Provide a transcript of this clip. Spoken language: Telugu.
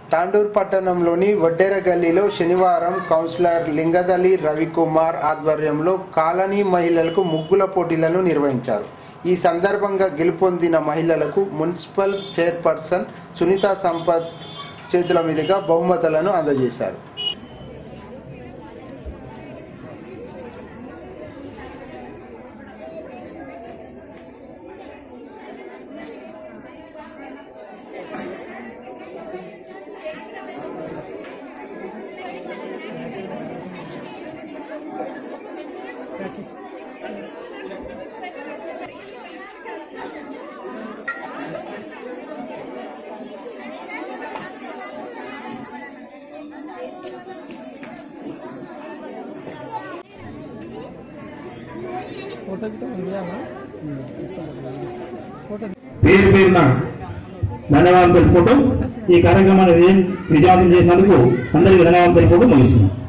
తాండూరు పట్టణంలోని వడ్డెర గల్లీలో శనివారం కౌన్సిలర్ లింగదలి రవికుమార్ ఆధ్వర్యంలో కాలనీ మహిళలకు ముగ్గుల పోటీలను నిర్వహించారు ఈ సందర్భంగా గెలుపొందిన మహిళలకు మున్సిపల్ చైర్పర్సన్ సునీత సంపత్ చేతుల మీదుగా బహుమతులను అందజేశారు పేరు పేరున ధన్యవాదాలు తెలుపుకుంటూ ఈ కార్యక్రమాన్ని విజయం విజయవంతం చేసినందుకు అందరికీ ధన్యవాదాలు తెలుపుకుంటూ ముగిస్తున్నాం